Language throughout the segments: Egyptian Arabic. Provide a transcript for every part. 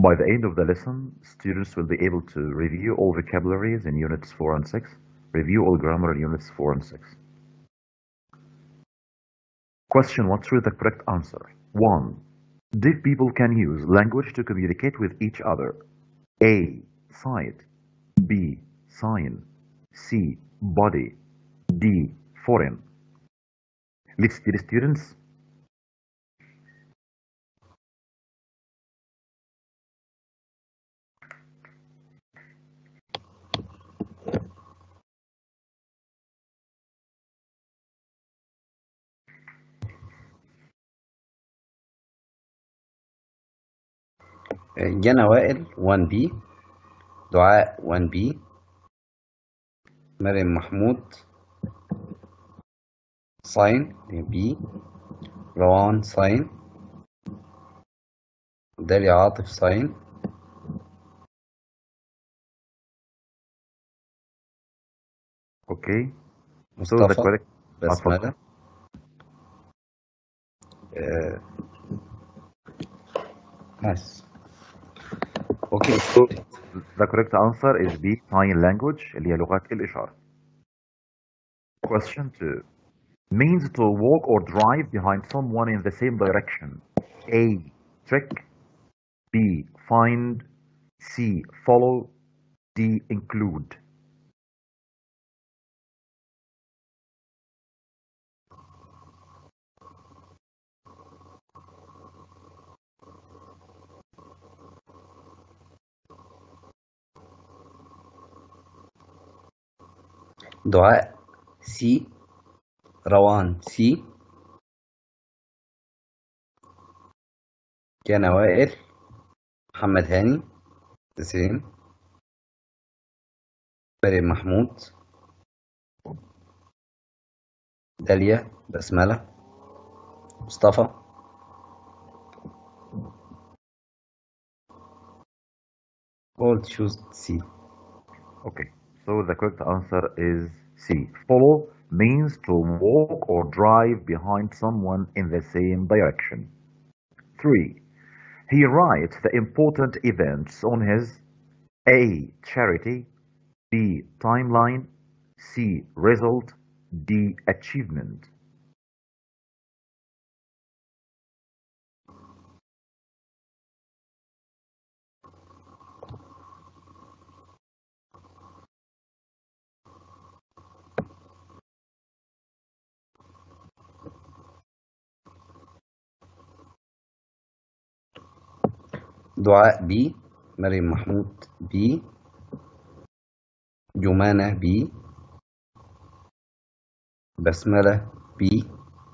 By the end of the lesson, students will be able to review all vocabularies in units 4 and 6, review all grammar in units 4 and 6. Question What is the correct answer? 1. Deaf people can use language to communicate with each other. A. Sight. B. Sign. C. Body. D. Foreign. Let's dear students. جنى وائل 1 بي دعاء 1 بي مريم محمود ساين بي روان ساين داليا عاطف ساين Okay. So the مصطفى correct بسملة آه، بس اوكي So the correct answer is B. Sign language اللي هي لغات الإشارة. Question 2. Means to walk or drive behind someone in the same direction. A. Trick. B. Find. C. Follow. D. Include. دعاء سي روان سي جنى وائل محمد هاني تسعين مريم محمود داليا بسملة مصطفى all choose C Okay. So the correct answer is C. Follow means to walk or drive behind someone in the same direction. 3. He writes the important events on his A. Charity, B. Timeline, C. Result, D. Achievement. دعاء بي مريم محمود بي جمانة بي بسملة بي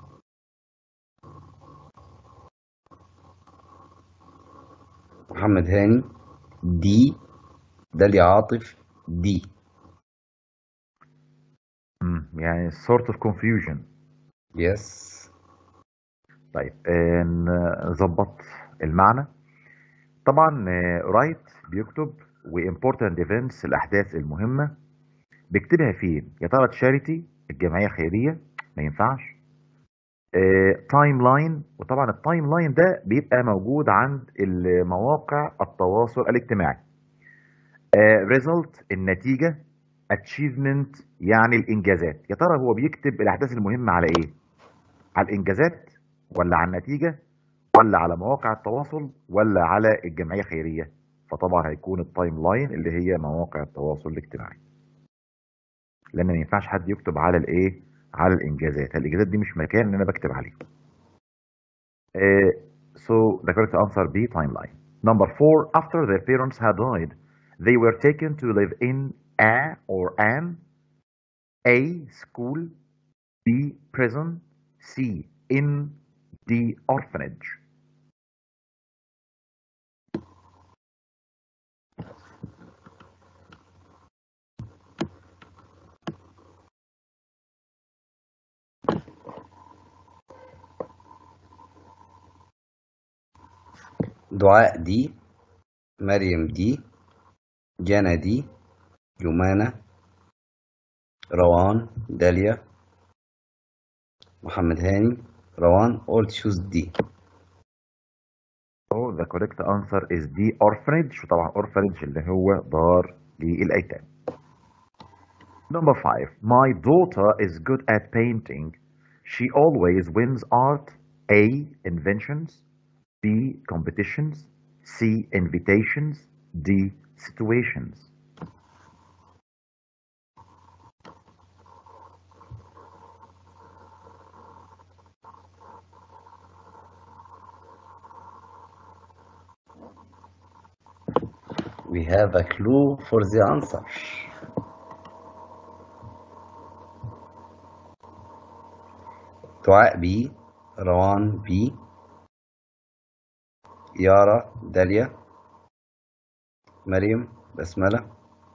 محمد هاني دي داليا عاطف دي Hmm, يعني sort of confusion. يس طيب آه، نظبط المعنى طبعا رايت بيكتب وimportant events الأحداث المهمة بيكتبها فين؟ يا ترى تشاريتي الجمعية الخيرية ما ينفعش تايم لاين وطبعا التايم لاين ده بيبقى موجود عند مواقع التواصل الاجتماعي ريزلت النتيجة اتشيفمنت يعني الانجازات يا ترى هو بيكتب الاحداث المهمة على ايه على الانجازات ولا على النتيجة ولا على مواقع التواصل ولا على الجمعية الخيرية فطبعا هيكون التايم لاين اللي هي مواقع التواصل الاجتماعي لان ما ينفعش حد يكتب على الايه على الانجازات الانجازات دي مش مكان ان انا بكتب عليه uh, so the correct answer B timeline number four after their parents had died they were taken to live in a or an A school B prison C in D orphanage دعاء دي مريم دي جنى دي جمانة روان داليا محمد هاني روان all choose دي So the correct answer is the orphanage وطبعا orphanage اللي هو دار للأيتام. Number five. My daughter is good at painting. She always wins art. A. Inventions. B. Competitions. C. Invitations. D. Situations. We have a clue for the answer. دعاء بي روان بي يارا داليا مريم بسملة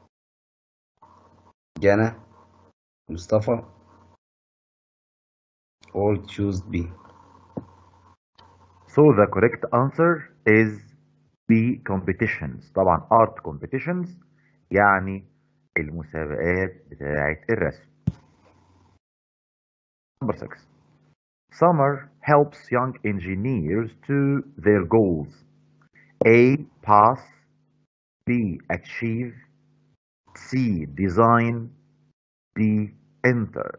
جانا مصطفى all choose B So the correct answer is B. Competitions. طبعا art competitions يعني المسابقات بتاعة الرسم. Number six. Summer helps young engineers to their goals. A. Pass. B. Achieve. C. Design. D. Enter.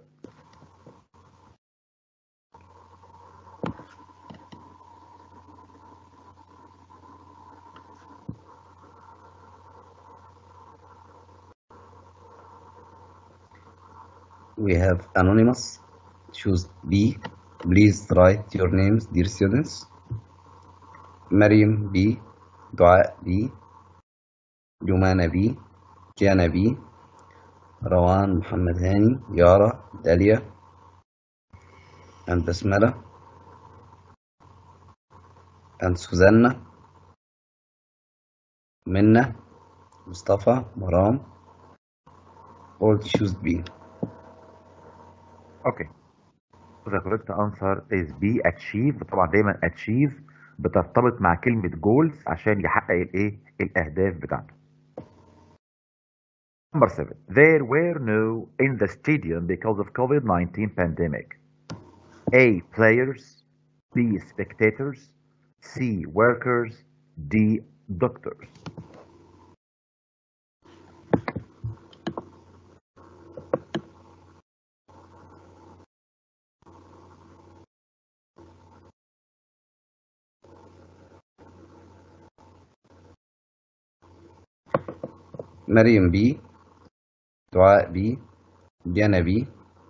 we have anonymous choose B please write your names dear students مريم B دعاء B جمانة B كيانا B روان محمد هاني يارا داليا and بسملة and سوزانا منة مصطفى مرام all choose B Okay. The correct answer is B. Achieve. طبعا دايما achieve بترتبط مع كلمة goals عشان يحقق الايه؟ الأهداف بتاعته. Number seven. There were no in the stadium because of COVID-19 pandemic. A. Players. B. Spectators. C. Workers. D. Doctors. مريم بي دعاء بي جانا بي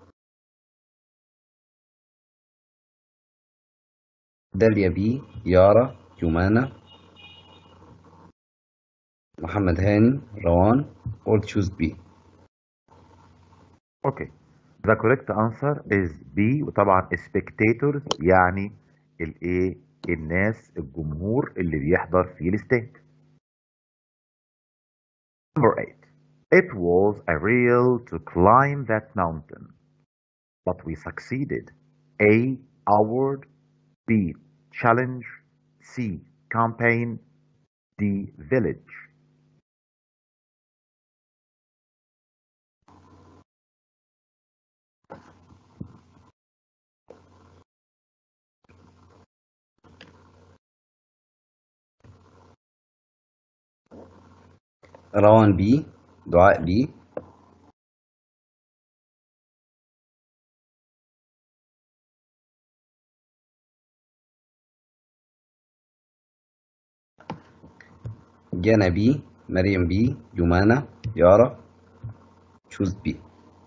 داليا بي يارا جمانة محمد هاني روان all choose B Okay. The correct answer is B وطبعا spectators يعني الايه الناس الجمهور اللي بيحضر في الاستاد. Number 8. It was a real to climb that mountain, but we succeeded. A. Award. B. Challenge. C. Campaign. D. Village. روان بي دعاء بي جانا بي مريم بي جمانة يارا choose B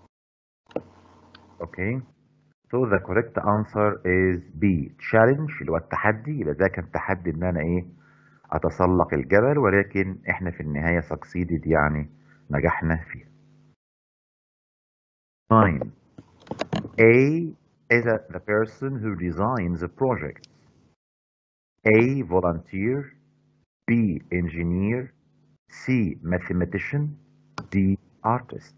Okay. So the correct answer is B. Challenge اللي هو التحدي يبقى ده كان تحدي ان انا ايه اتسلق الجبل ولكن احنا في النهاية succeeded يعني نجحنا فيه. 9. A is a, the person who designs a project. A. Volunteer. B. Engineer. C. Mathematician. D. Artist.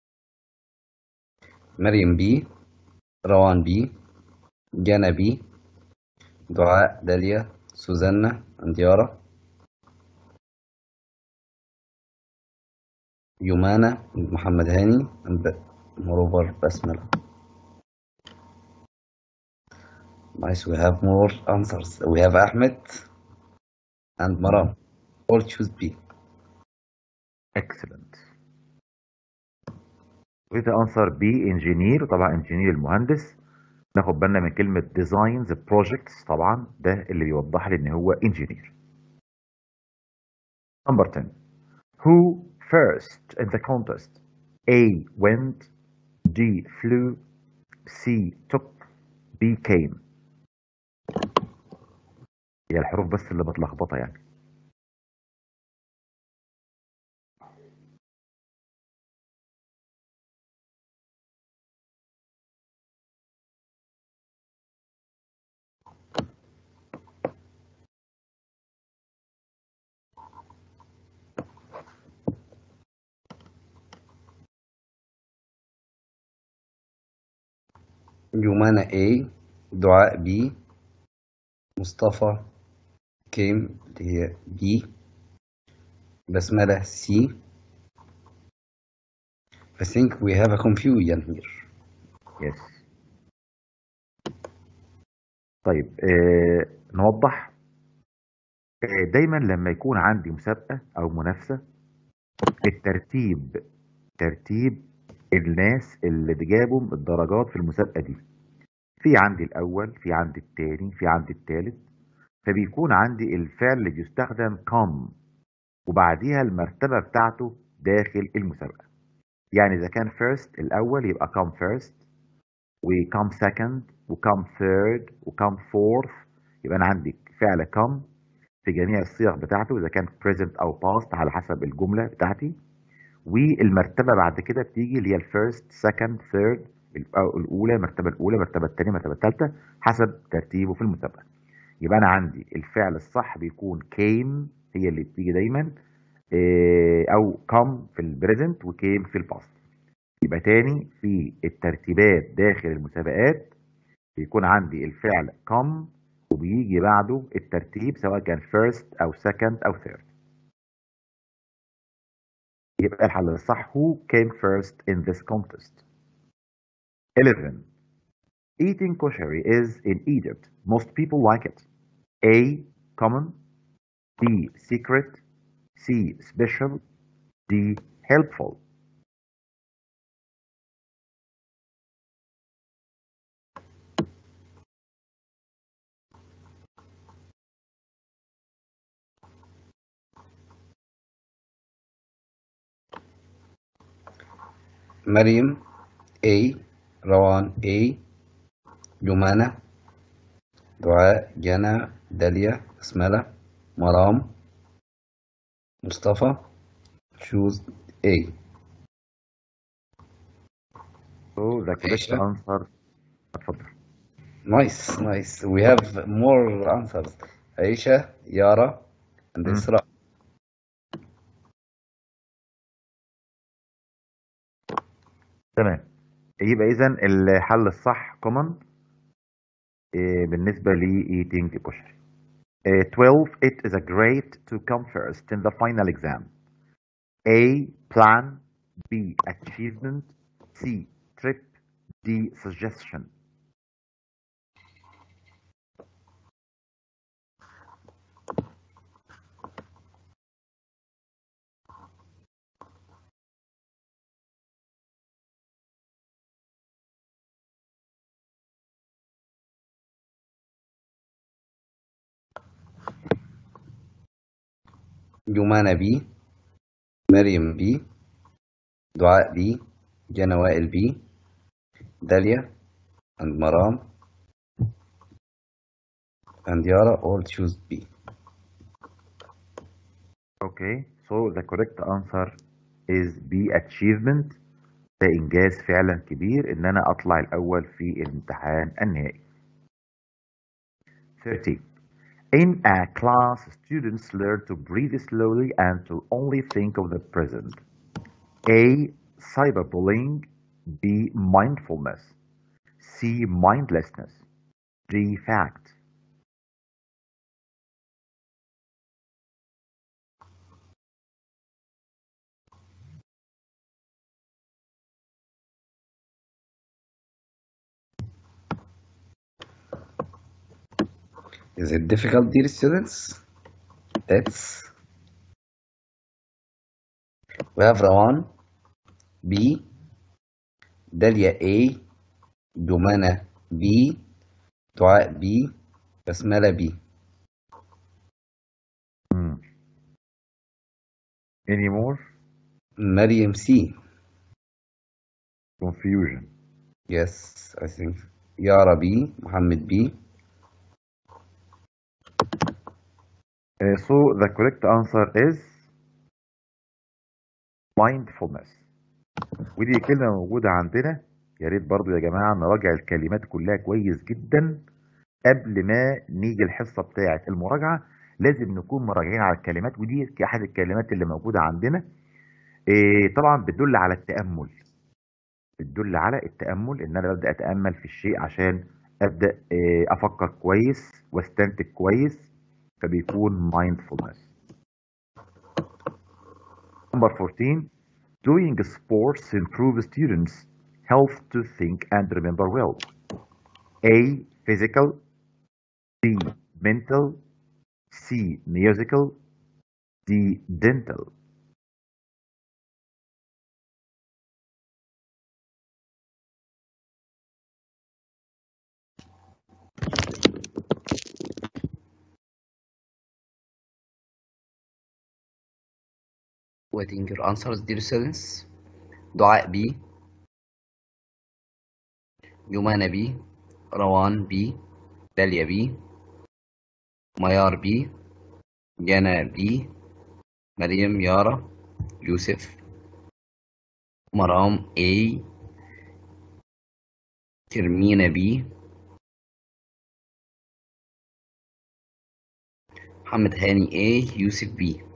مريم بي روان بي جانا بي دعاء داليا سوزانا and يارا يومانا and محمد هاني and moreover بسملة Nice, we have more answers. We have Ahmed and Maram. All choose B. excellent with the answer B engineer طبعا engineer المهندس ناخد بالنا من كلمة designs projects طبعا ده اللي بيوضح لي ان هو engineer number 10 who first in the contest A went D flew C took B came هي الحروف بس اللي بتلخبطها يعني يومانا A دعاء B مصطفى كيم اللي هي B بسملة C I think we have a confusion here. يس طيب آه نوضح آه دايما لما يكون عندي مسابقة أو منافسة الترتيب ترتيب الناس اللي جابوا الدرجات في المسابقة دي في عندي الأول في عندي التاني في عندي التالت فبيكون عندي الفعل اللي بيستخدم come وبعديها المرتبة بتاعته داخل المسابقة يعني إذا كان first الأول يبقى come first وcome second وcome third وcome fourth يبقى أنا عندي فعل come في جميع الصيغ بتاعته إذا كان present أو past على حسب الجملة بتاعتي والمرتبة بعد كده بتيجي اللي هي الفيرست سكند ثيرد الأولى المرتبة الأولى المرتبة الثانية المرتبة الثالثة حسب ترتيبه في المسابقة يبقى أنا عندي الفعل الصح بيكون came هي اللي بتيجي دايما إيه، أو come في البريزنت وcame في الباست يبقى تاني في الترتيبات داخل المسابقات بيكون عندي الفعل come وبيجي بعده الترتيب سواء كان first أو second أو third يبقى الحل الصح who came first in this contest 11 eating koshari is in Egypt most people like it A common B secret C special D helpful مريم A روان A جمانة دعاء جنى داليا بسملة مرام مصطفى choose A so the correct عيشة. answer اتفضل nice nice we have more answers عيشة يارا and مم. إسراء تمام يبقى اذا الحل الصح common إيه، بالنسبة ل eating كشري إيه، 12 it is a great to come first in the final exam A plan B achievement C trip D suggestion جمانة B مريم B دعاء B جنى وائل B داليا and مرام and يارا all choose B Okay, so the correct answer is B achievement ده إنجاز فعلا كبير إن أنا أطلع الأول في الامتحان النهائي. 30. In a class, students learn to breathe slowly and to only think of the present. A. Cyberbullying. B. Mindfulness. C. Mindlessness. D. Fact. Is it difficult, dear students? That's we have Rawan B, Dalia A, Dumana B, دعاء B, بسملة B. Hmm. Any more مريم C. confusion? Yes, I think. Yara B, Muhammad B. Uh, so the correct answer is mindfulness ودي كلمة موجودة عندنا يا ريت برضو يا جماعة نراجع الكلمات كلها كويس جدا قبل ما نيجي الحصة بتاعة المراجعة لازم نكون مراجعين على الكلمات ودي أحد الكلمات اللي موجودة عندنا إيه طبعا بتدل على التأمل بتدل على التأمل إن أنا ببدأ أتأمل في الشيء عشان أبدأ إيه أفكر كويس واستنتج كويس فبيكون mindfulness. Number 14 Doing sports improves students' health to think and remember well. A. Physical. B. Mental. C. Musical. D. Dental. Waiting your answers, dear students. دعاء B. يمانة B. روان B. داليا B. ميار B. جانا B. مريم يارا يوسف مرام A. كرمينة B. محمد هاني A. يوسف B.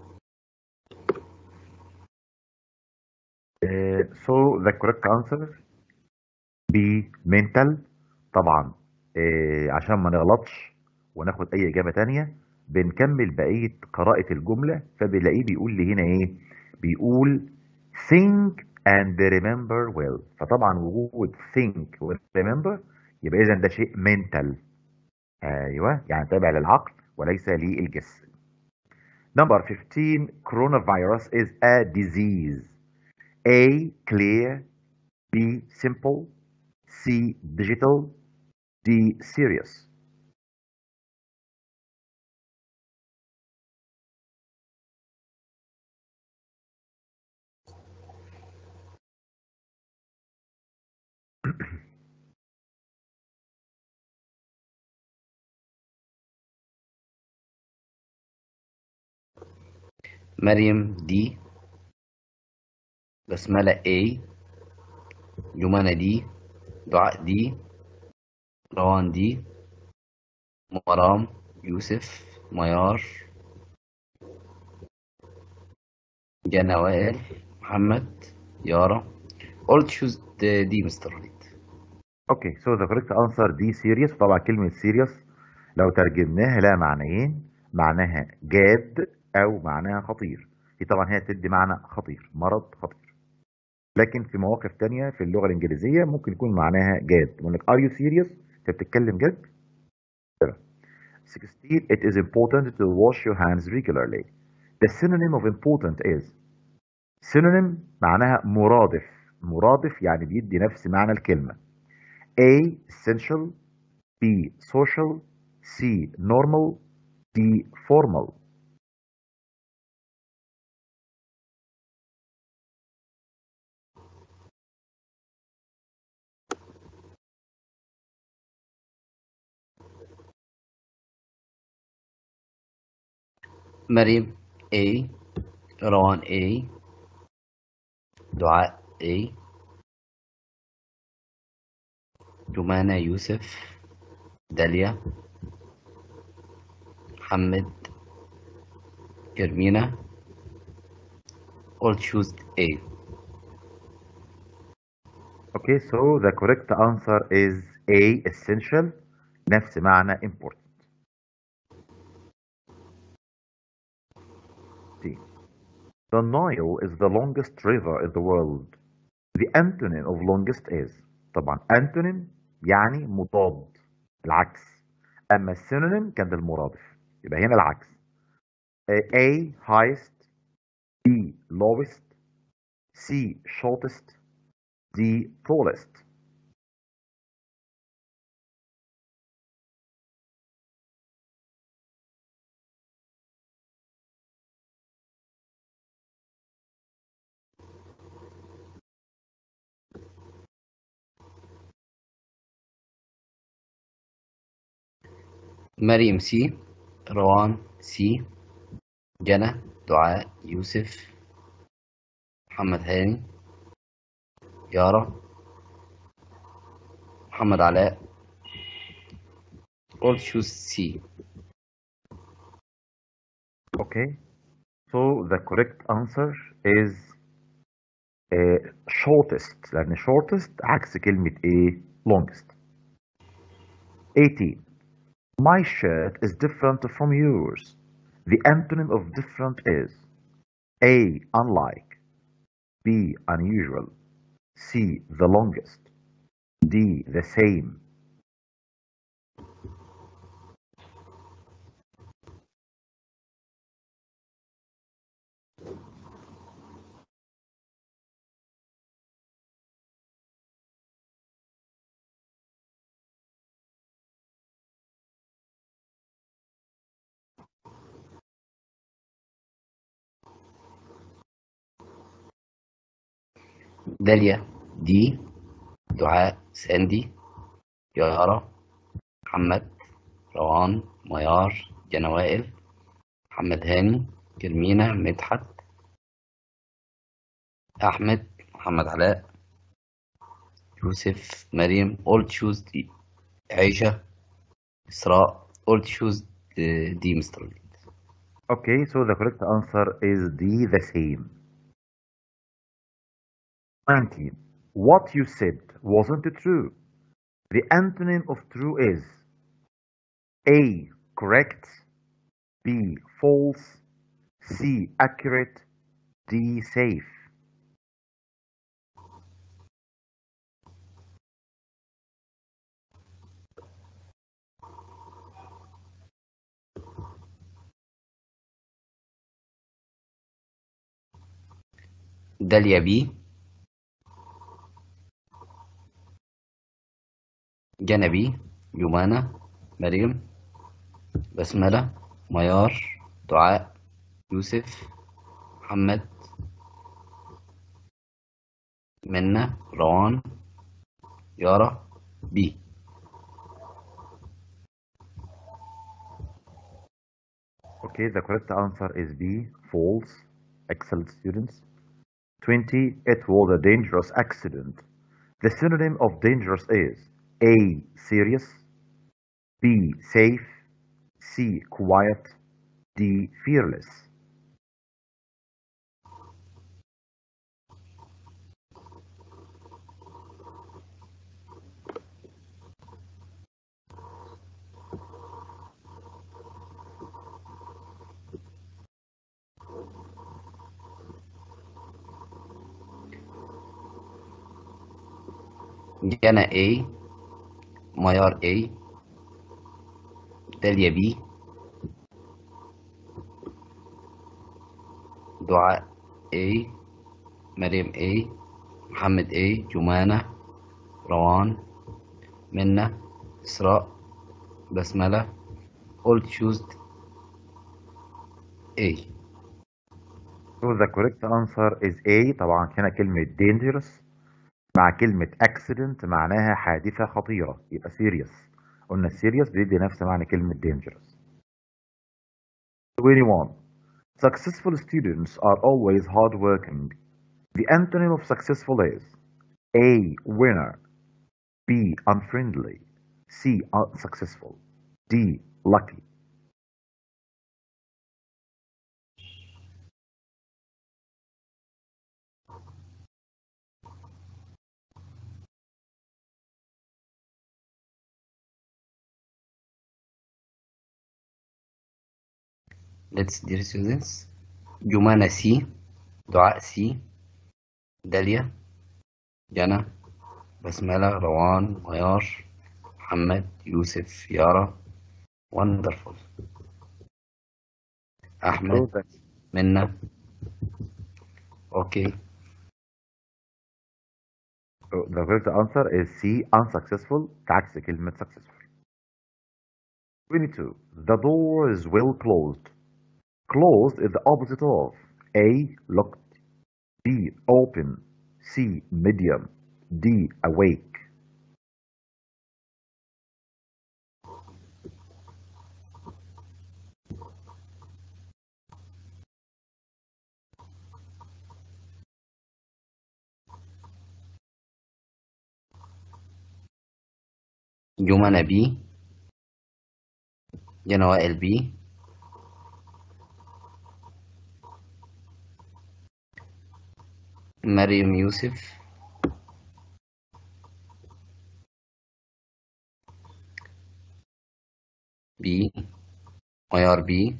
Uh, so the correct answer B. Mental. طبعا uh, عشان ما نغلطش وناخد أي إجابة تانية بنكمل بقية قراءة الجملة فبنلاقيه بيقول لي هنا إيه؟ بيقول think and remember well فطبعا وجود think و remember يبقى إذا ده شيء mental أيوه يعني تابع للعقل وليس للجسم. Number 15 coronavirus is a disease A. Clear B. Simple C. Digital D. Serious مريم دي بسملة A يمانة دي دعاء دي روان دي مرام يوسف ميار جنى وائل محمد يارا all choose the D Mr. Walid اوكي سو ذا correct answer دي serious طبعا كلمة serious لو ترجمناها لها معنيين معناها جاد او معناها خطير دي طبعا هي تدي معنى خطير مرض خطير لكن في مواقف تانية في اللغة الإنجليزية ممكن يكون معناها جاد يقول لك are you serious انت بتتكلم جد 16 it is important to wash your hands regularly the synonym of important is synonym معناها مرادف مرادف يعني بيدي نفس معنى الكلمة A essential B social C normal D formal مريم A روان A دعاء A جمانة يوسف داليا محمد كرمينة all choose A Okay, so the correct answer is A essential نفس معنى important. C. The Nile is the longest river in the world. The antonym of longest is طبعا antonym يعني مضاد العكس اما السينونيم كان للمرادف يبقى هنا العكس A highest B lowest C shortest D tallest مريم سي روان سي جنى دعاء يوسف محمد هاني يارا محمد علاء all choose C Okay. So the correct answer is uh, shortest لأن shortest عكس كلمة ايه longest 18 My shirt is different from yours. The antonym of different is A. Unlike B. Unusual C. The longest D. The same داليا دي دعاء ساندي يارا محمد روان ميار جنوائل محمد هاني كرمينة مدحت أحمد محمد علاء يوسف مريم all choose دي عيشة إسراء all choose دي, دي مستر وليد Okay, so the correct answer is D. The same 19. What you said wasn't true. The antonym of true is A. Correct B. False C. Accurate D. Safe داليا بي جنبي يمانة مريم بسملة ميار دعاء يوسف محمد منة روان يارا بي Okay, the correct answer is B. False. Excellent students. 20. It was a dangerous accident. The synonym of dangerous is A. Serious B. Safe C. Quiet D. Fearless جنى A ميار A داليا B دعاء A مريم A محمد A جمانة روان منة إسراء بسملة all choose A So the correct answer is A طبعا هنا كلمة dangerous مع كلمة accident معناها حادثة خطيرة يبقى serious قلنا serious بيدي نفس معنى كلمة dangerous 21 Successful students are always hardworking. The antonym of successful is A. Winner B. Unfriendly C. Unsuccessful D. Lucky Let's dear students جمانة سي دعاء سي داليا جنى بسملة روان ميار محمد يوسف يارا wonderful So أحمد the, منا أوكي so the correct answer is C unsuccessful كعكس كلمة successful 22 the door is well closed closed is the opposite of A locked B open C medium D awake جمانة بي جنى وائل بي مريم يوسف بي ميار بي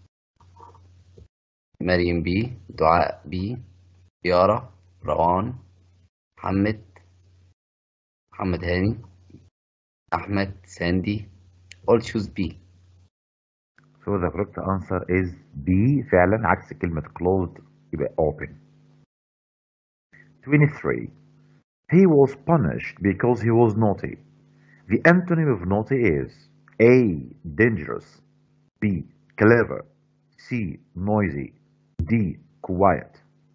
مريم بي دعاء بي يارا روان محمد محمد هاني أحمد ساندي all choose B So the correct answer is B فعلا عكس كلمة closed يبقى open 23 He was punished because he was naughty. The antonym of naughty is A. Dangerous B. Clever C. Noisy D. Quiet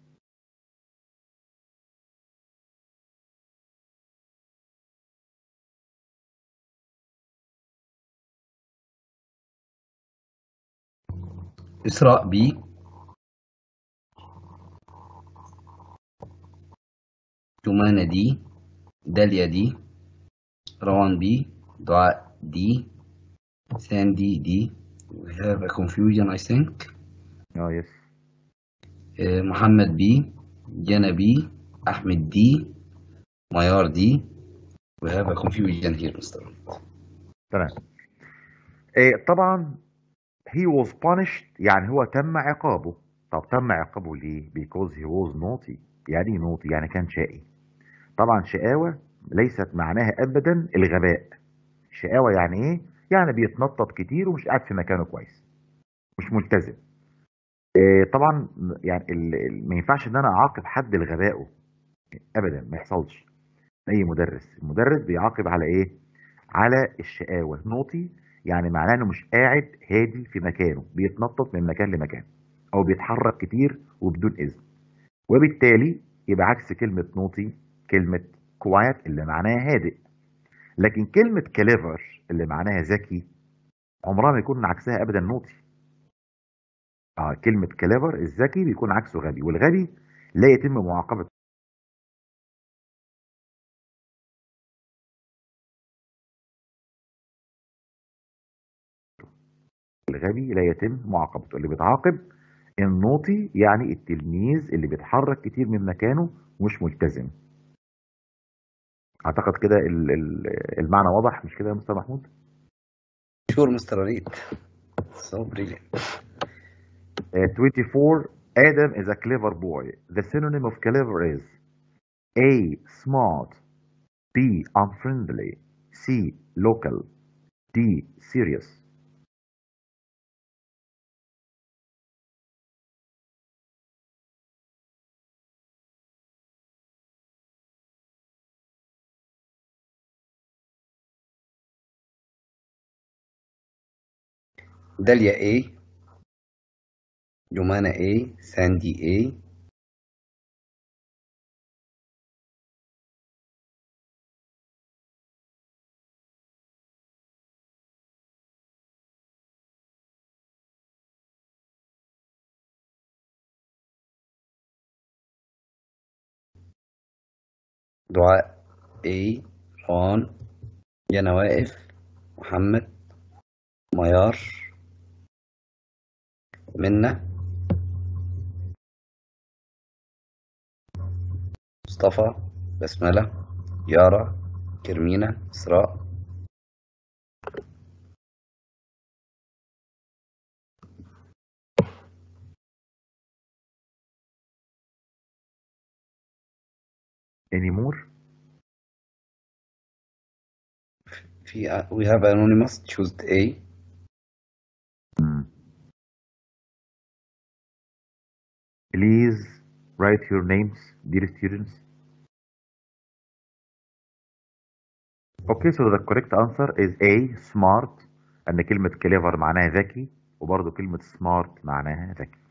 إسراء بي جمانة دي داليا دي روان بي دعاء دي ساندي دي we have a confusion I think Oh yes آه، محمد بي جنى بي أحمد دي ميار دي we have a confusion here Mr. تمام إيه طبعا he was punished يعني هو تم عقابه طب تم عقابه ليه because he was naughty يعني ايه naughty يعني كان شقي طبعا شقاوة ليست معناها ابدا الغباء شقاوة يعني ايه يعني بيتنطط كتير ومش قاعد في مكانه كويس مش ملتزم إيه طبعا يعني ال- ال- ما ينفعش ان انا اعاقب حد لغبائه ابدا ما يحصلش اي مدرس المدرس بيعاقب على ايه على الشقاوة نوطي يعني معناه انه مش قاعد هادي في مكانه بيتنطط من مكان لمكان او بيتحرك كتير وبدون اذن وبالتالي يبقى عكس كلمة نوطي كلمة كوايت اللي معناها هادئ لكن كلمة كليفر اللي معناها ذكي عمرها ما يكون عكسها ابدا نوطي اه كلمة كليفر الذكي بيكون عكسه غبي والغبي لا يتم معاقبة الغبي لا يتم معاقبته اللي بيتعاقب النوطي يعني التلميذ اللي بيتحرك كتير من مكانه ومش ملتزم اعتقد كده ال- ال- المعنى واضح مش كده يا مستر محمود sure Mr. Reed so brilliant Uh, 24 Adam is a clever boy the synonym of clever is A smart B unfriendly C local D serious داليا A جمانة A ساندي A دعاء A روان جنى واقف محمد ميار منة مصطفى بسملة يارا كرمينة إسراء any more في we have anonymous choose A Please write your names, dear students. Okay, so the correct answer is A, smart. أن كلمة clever معناها ذكي وبرضه كلمة smart معناها ذكي.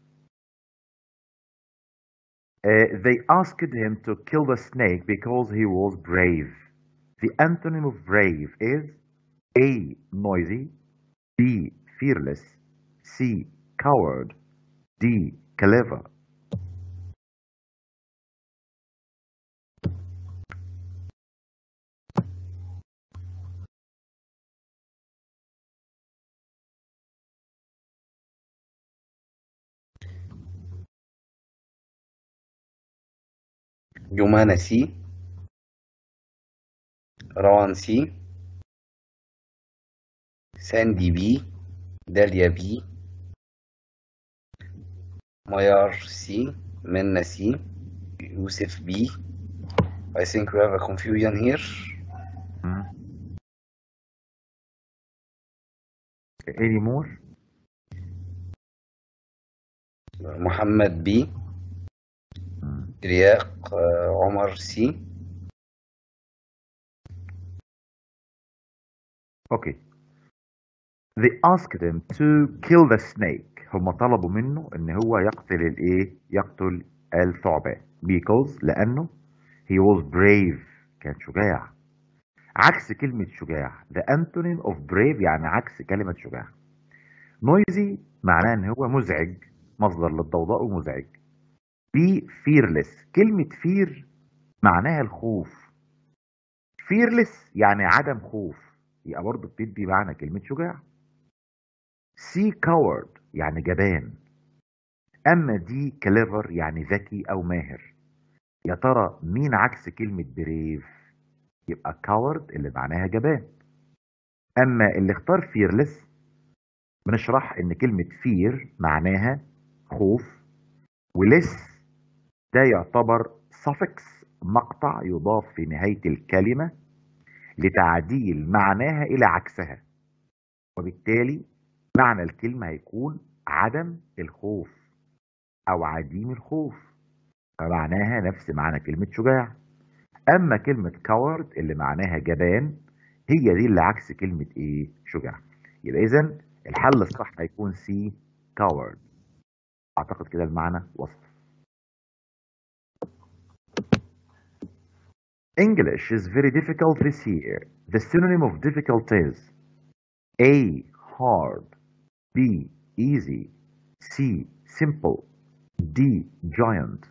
Uh, they asked him to kill the snake because he was brave. The antonym of brave is A. Noisy, B. Fearless, C. Coward, D. Clever. جمانة سي روان سي ساندي بي داليا بي ميار سي منى سي يوسف بي I think we have a confusion here Hmm. Any more? محمد بي Hmm. رياق آه، عمر سي Okay. They asked him to kill the snake. هم طلبوا منه ان هو يقتل الايه؟ يقتل الثعبان. Because لانه he was brave. كان شجاع. عكس كلمة شجاع. The antonym of brave يعني عكس كلمة شجاع. Noisy معناه ان هو مزعج. مصدر للضوضاء ومزعج. Be fearless. كلمة fear معناها الخوف. fearless يعني عدم خوف. يبقى برضه بتدي معنى كلمة شجاع. سي كاورد يعني جبان اما دي كليفر يعني ذكي او ماهر يا ترى مين عكس كلمة بريف يبقى كاورد اللي معناها جبان اما اللي اختار فيرلس بنشرح ان كلمة فير معناها خوف ولس ده يعتبر suffix مقطع يضاف في نهاية الكلمة لتعديل معناها الى عكسها وبالتالي معنى الكلمة هيكون عدم الخوف أو عديم الخوف فمعناها نفس معنى كلمة شجاع أما كلمة كاورد اللي معناها جبان هي دي اللي عكس كلمة إيه شجاع يبقى إذا الحل الصح هيكون سي كاورد أعتقد كده المعنى وصل English is very difficult this year. The synonym of difficult is A. Hard B. Easy C. Simple D. Giant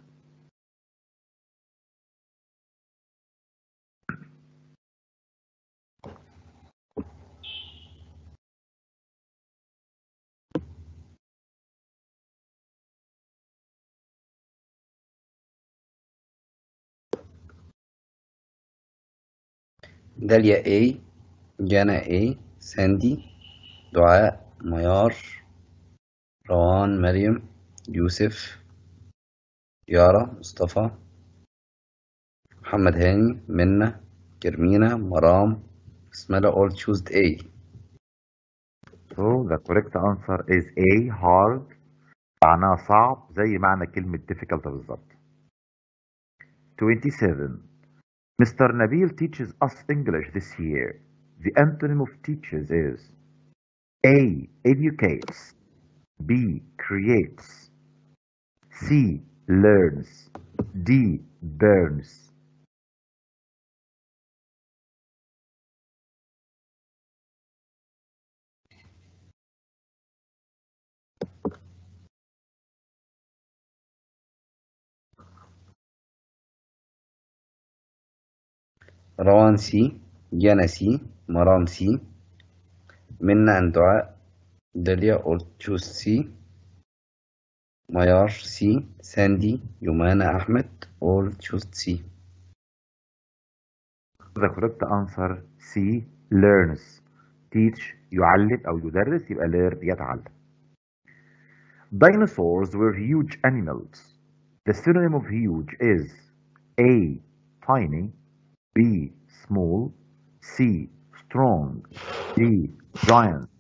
داليا A جانا A ساندي دعاء ميار روان مريم يوسف يارا مصطفى محمد هاني منى كرمينة مرام اسماء all choose A So the correct answer is A. Hard معناها صعب زي معنى كلمة difficult بالظبط 27 Mr. Nabil teaches us English this year. The antonym of teaches is A. Educates B. Creates C. Learns D. Burns روان سي جانا سي مرام سي منى عن دعاء داليا all choose C ميار سي ساندي يمانة أحمد all choose C The correct answer C. Learns teach يعلم أو يدرس يبقى learn يتعلم Dinosaurs were huge animals. The synonym of huge is A. Tiny B. Small C. Strong D. Giant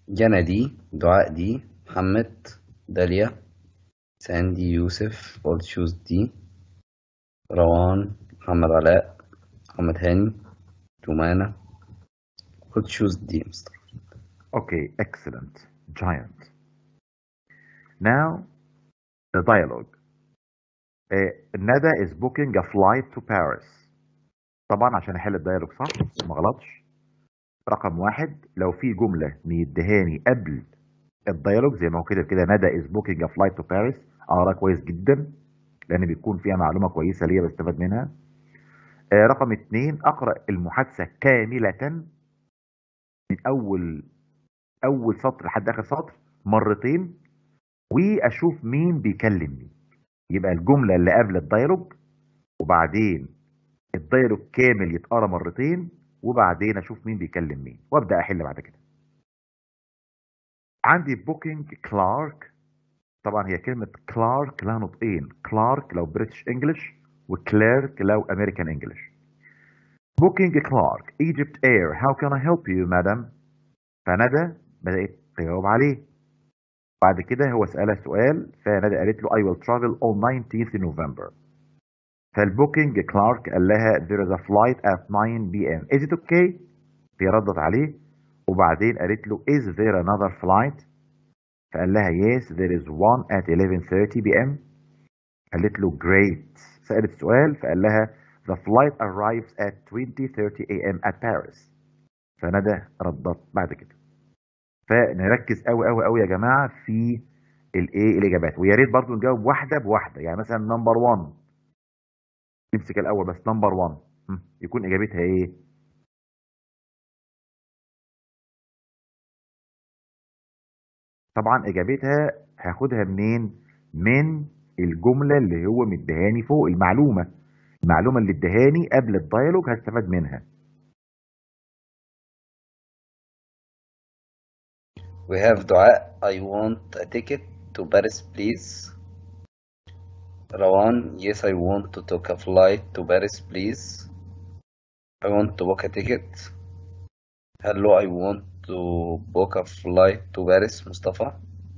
جنى دي دعاء دي محمد داليا ساندي يوسف اولد شوز دي روان محمد علاء محمد هاني جمانة اولد شوز دي مستر Okay, excellent. Giant. Now, the dialogue. Uh, Nada is booking a flight to Paris. طبعا عشان احل الديالوج صح ما غلطش رقم واحد لو في جملة مديهاني قبل الديالوج زي ما هو كده كده ندى is booking a flight to Paris اقرا كويس جدا لان بيكون فيها معلومة كويسة ليا بستفاد منها آه، رقم اتنين اقرا المحادثة كاملة من اول اول سطر لحد اخر سطر مرتين واشوف مين بيكلم مين يبقى الجمله اللي قبل الديالوج وبعدين الديالوج كامل يتقرا مرتين وبعدين اشوف مين بيكلم مين وابدا احل بعد كده عندي بوكينج كلارك طبعا هي كلمه كلارك لها نطقين كلارك لو بريتش انجلش وكليرك لو امريكان انجلش بوكينج كلارك ايجيبت اير هاو كان اي هيلب يو مادام فندى بدات تجاوب عليه بعد كده هو سألها سؤال فندى قالت له I will travel on 19th November فالبوكينج كلارك قال لها there is a flight at 9 p.m. is it okay؟ هي ردت عليه وبعدين قالت له is there another flight؟ فقال لها yes there is one at 11:30 p.m. قالت له great سألت سؤال فقال لها the flight arrives at 20:30 a.m. at Paris فندى ردت بعد كده فنركز قوي قوي قوي يا جماعه في الايه الاجابات ويا ريت برضو نجاوب واحده بواحده يعني مثلا نمبر 1 نمسك الاول بس نمبر 1 هم، يكون اجابتها ايه طبعا اجابتها هاخدها منين من الجمله اللي هو مديهاني فوق المعلومه المعلومه اللي ادهاني قبل الديالوج هستفاد منها We have دعاء I want a ticket to Paris please روان Yes I want to take a flight to Paris please I want to book a ticket Hello I want to book a flight to Paris مصطفى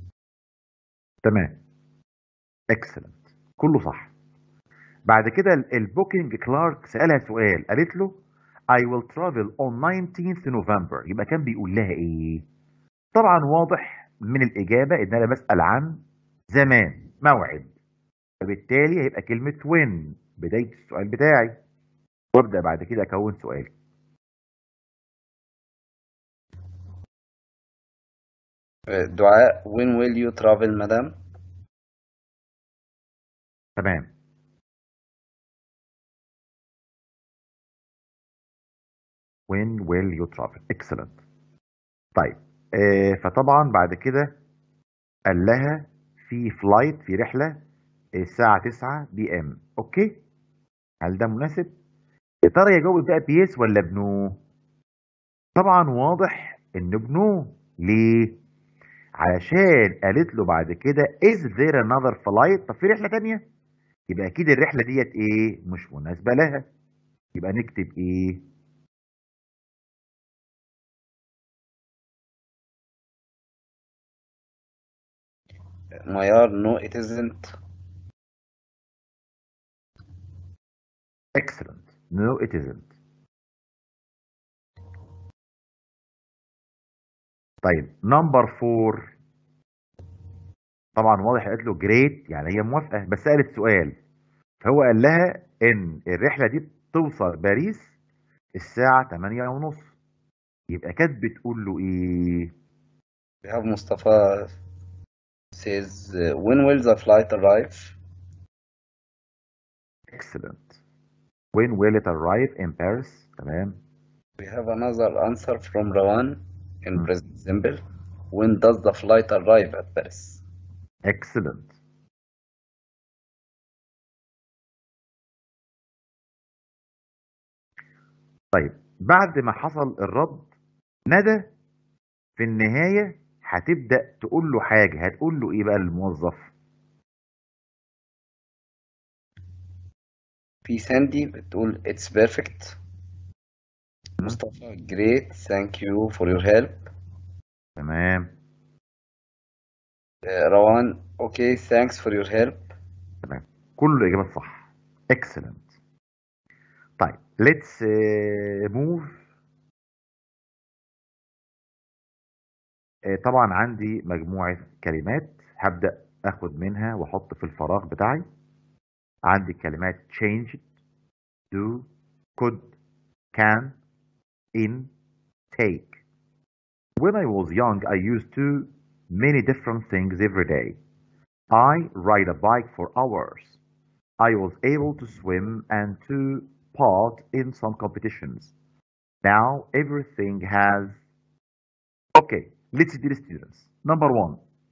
تمام اكسلنت كله صح بعد كده البوكينج كلارك سألها سؤال قالت له I will travel on 19th November يبقى كان بيقول لها ايه طبعا واضح من الإجابة إن أنا بسأل عن زمان موعد فبالتالي هيبقى كلمة when بداية السؤال بتاعي وابدأ بعد كده أكون سؤالي دعاء When will you travel madam تمام when will you travel excellent طيب آه فطبعا بعد كده قال لها في فلايت في رحلة الساعة 9 بي ام اوكي هل ده مناسب يا ترى يجاوب بقى بيس ولا بنو طبعا واضح انه بنو ليه علشان قالت له بعد كده is there another flight طب في رحلة تانية يبقى اكيد الرحلة ديت ايه مش مناسبة لها يبقى نكتب ايه ميار No it isn't excellent no it isn't طيب نمبر فور طبعا واضح قالت له جريت يعني هي موافقه بس سالت سؤال فهو قال لها ان الرحله دي توصل باريس الساعه 8 ونص يبقى كانت بتقول له ايه We have Mustafa says uh, when will the flight arrive excellent when will it arrive in Paris تمام We have another answer from Rawan in Hmm. present simple. When does the flight arrive at Paris? excellent طيب بعد ما حصل الرد ندى في النهاية هتبدأ تقول له حاجة هتقول له ايه بقى الموظف في ساندي بتقول it's perfect. Hmm. Mustafa, great. Thank you for your help. تمام Uh, Rawan, okay, thanks for your help. تمام كل الإجابات صح excellent طيب let's uh, move uh, طبعا عندي مجموعة كلمات هبدأ أخد منها وأحط في الفراغ بتاعي عندي كلمات change do could can in take when I was young I used to many different things every day I ride a bike for hours. I was able to swim and to part in some competitions. Now everything has. Okay, let's do the students. Number one.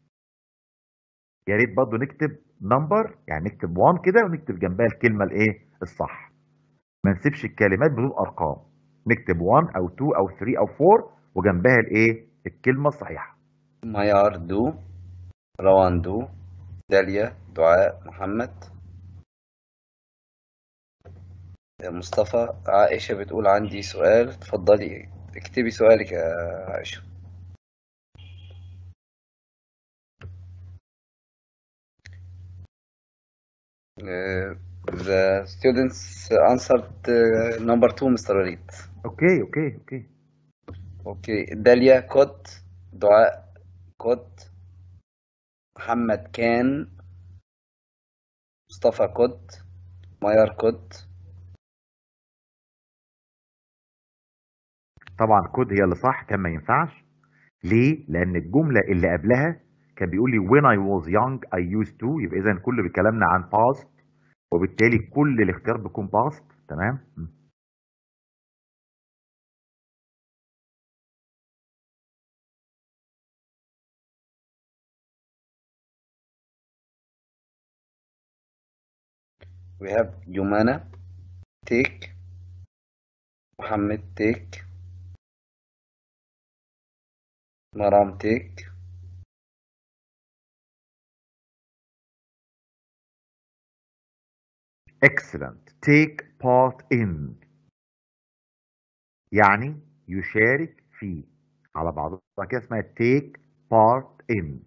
يا ريت برضه نكتب نمبر يعني نكتب 1 كده ونكتب جنبها الكلمة الايه؟ الصح. ما نسيبش الكلمات بدون أرقام. نكتب 1 أو 2 أو 3 أو 4 وجنبها الايه؟ الكلمة الصحيحة. Mayar, do. Rawan, do. داليا دعاء محمد مصطفى عائشة بتقول عندي سؤال اتفضلي اكتبي سؤالك يا عائشة Uh, the students answered uh, number two Mr. Walid اوكي اوكي اوكي. اوكي داليا كود دعاء كود محمد كان مصطفى كود ميار كود طبعا كود هي اللي صح كان ما ينفعش ليه؟ لأن الجملة اللي قبلها كان بيقول لي when I was young I used to يبقى إذا كل كلامنا عن past وبالتالي كل الاختيار بيكون past تمام؟ م. we have Yumana take محمد take مرام take excellent take part in يعني يشارك فيه على بعضها كده اسمها take part in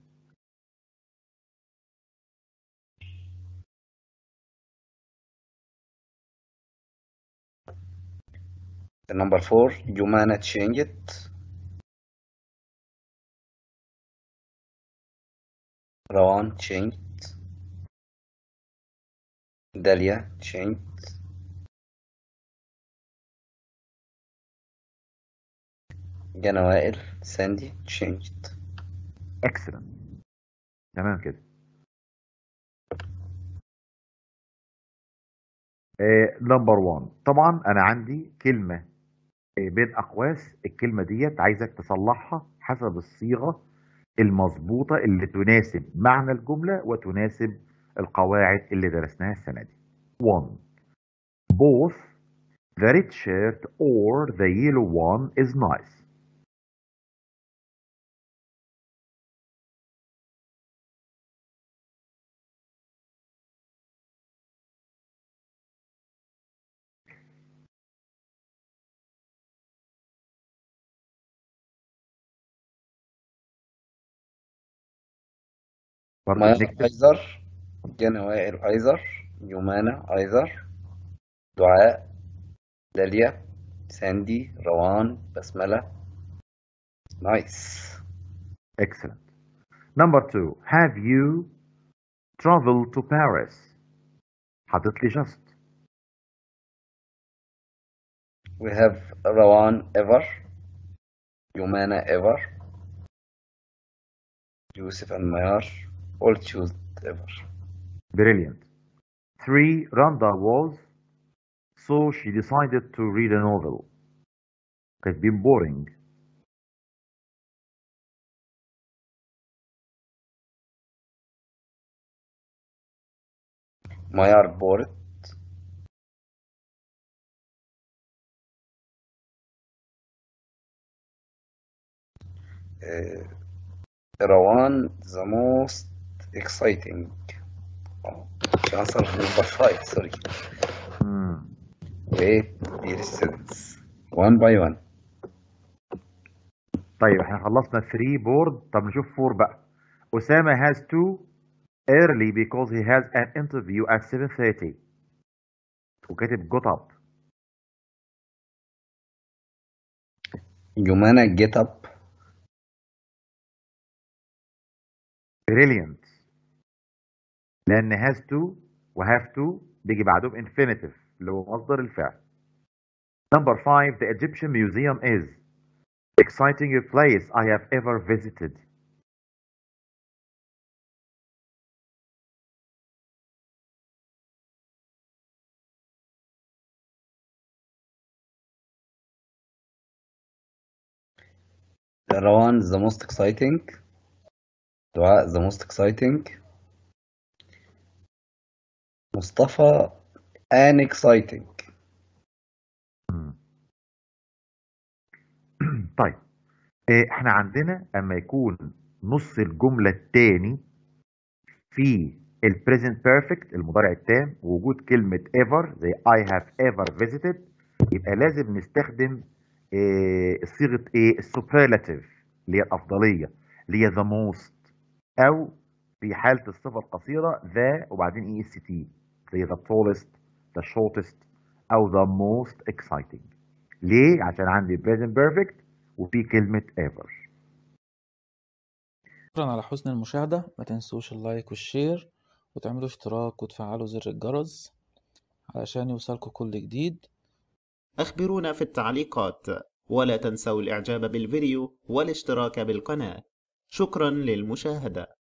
number four Yumana change it Rawan changed Dalia changed جانا وائل ساندي changed excellent تمام كده نمبر 1 طبعا انا عندي كلمه آه، بين اقواس الكلمه ديت عايزك تصلحها حسب الصيغه المظبوطه اللي تناسب معنى الجمله وتناسب القواعد اللي درسناها السنه دي 1 both the red shirt or the yellow one is nice برضه ميار بنكتب أيزر جانا وائل أيزر يومانا أيزر دعاء داليا ساندي روان بسملة نايس excellent number 2 have you traveled to Paris حاطط لي just we have روان ever يومانا ever يوسف and ميار all choose ever Brilliant. Three, Randa was, so she decided to read a novel. It's been boring. ميار bored uh, روان the most exciting oh, answer number five sorry Hmm. wait dear students one by one طيب احنا خلصنا 3 بورد طب نشوف 4 بقى أسامة has to early because he has an interview at 7:30 وكاتب got up جمانة get up brilliant لأن has to و have to بيجي بعدهم infinitive اللي هو مصدر الفعل number 5 the Egyptian museum is exciting place I have ever visited روان the most exciting دعاء the most exciting مصطفى an exciting مم. طيب إيه، احنا عندنا اما يكون نص الجملة التاني في ال present perfect المضارع التام ووجود كلمة ever زي I have ever visited يبقى لازم نستخدم إيه، صيغة ايه السوبرلاتيف اللي هي الأفضلية اللي هي the most أو في حالة الصفة القصيرة the وبعدين اي اس تي زي the tallest the shortest أو the most exciting ليه؟ عشان عندي present perfect وفي كلمة ever شكرا على حسن المشاهدة ما تنسوش اللايك والشير وتعملوا اشتراك وتفعلوا زر الجرس علشان يوصلكوا كل جديد أخبرونا في التعليقات ولا تنسوا الإعجاب بالفيديو والاشتراك بالقناة شكرا للمشاهدة